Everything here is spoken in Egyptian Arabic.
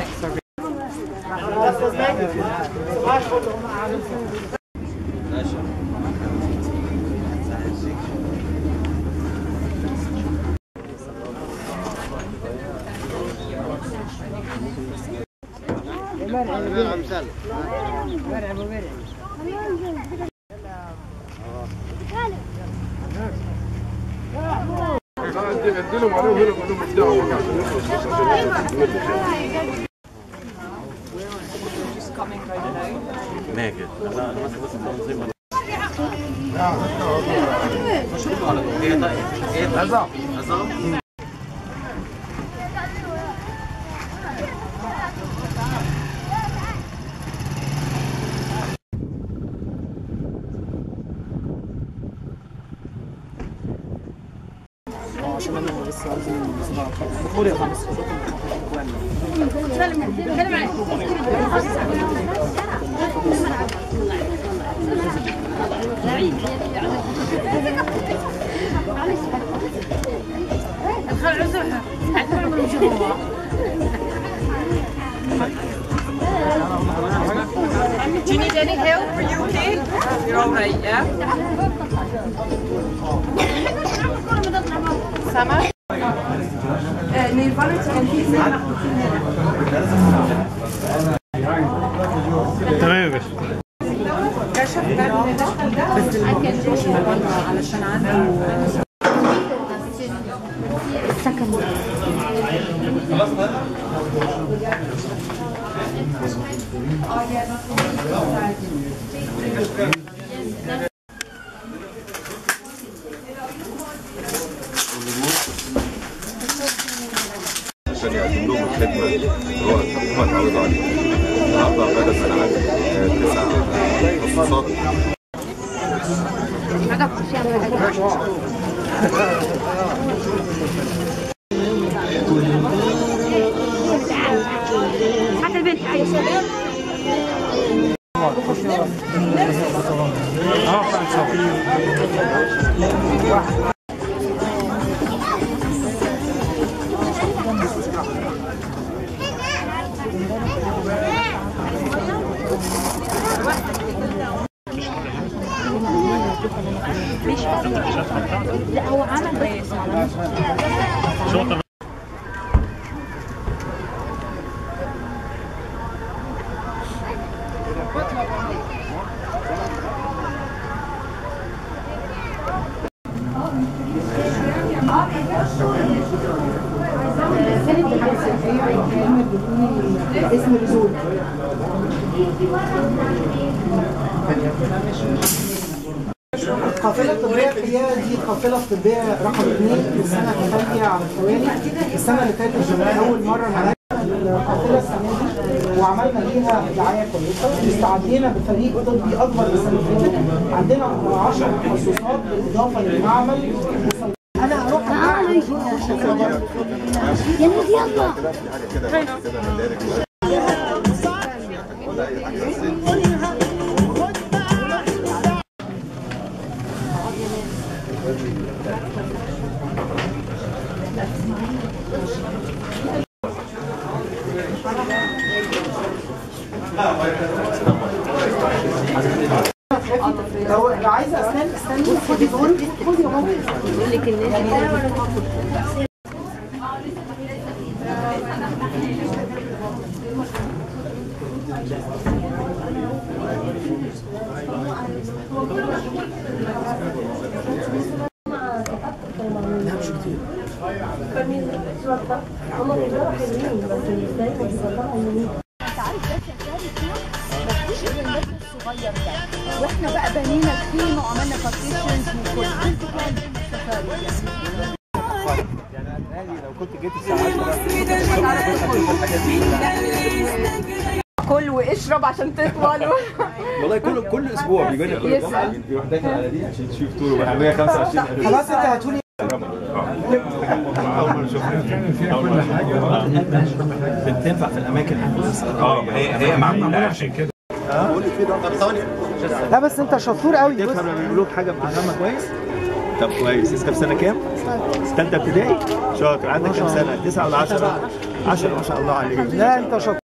اديلهم عليهم هنا كلهم يدعوا ماجد لا انا ماسك بس التنظيم الخلع عزوحة اعتبر من الجمهور Do you need any help? Are you okay? You're all right, yeah? Sama? تمام يا باشا عشان يقدم لهم الخدمه اللي هو الحكومه اتعودوا عليها. النهارده بدات انا عندي آه، تسع تخصصات حتى البنت عايشة لا هو عمل بس شاطر اسم الرسول القافلة الطبية الحقيقة دي القافلة الطبية رقم اثنين السنة الثانية على التوالي السنة اللي فاتت كانت أول مرة نعمل القافلة السنة دي وعملنا ليها دعاية كويسة استعدينا بفريق طبي أكبر من السنة اللي فاتت عندنا 10 تخصصات بالإضافة للمعمل أنا هروح يا نادي يلا لو لو عايزة أسنان استني خدي دول خدي يا ماما يقول لك الناس واحنا بقى بنينا تيم وعملنا بارتيشنز وكل انت كان يعني لو كنت جيت الساعه 10 كل واشرب عشان تطول والله كل كل اسبوع بيجي لنا كل جمعه يروح داخل على دي عشان تشوف طوله بقى 125 خلاص أنت هتقولي بتنفع في الاماكن اه هي هي معموله عشان كده لا بس أنت شطور قوي بص تفهم لما يقولوا لك حاجه بتفهمها كويس طب كويس انت في سنه كام؟ ثالثه ابتدائي شاطر عندك كام سنه؟ 9 ولا 10؟ 10 ما شاء الله عليك لا انت شاطر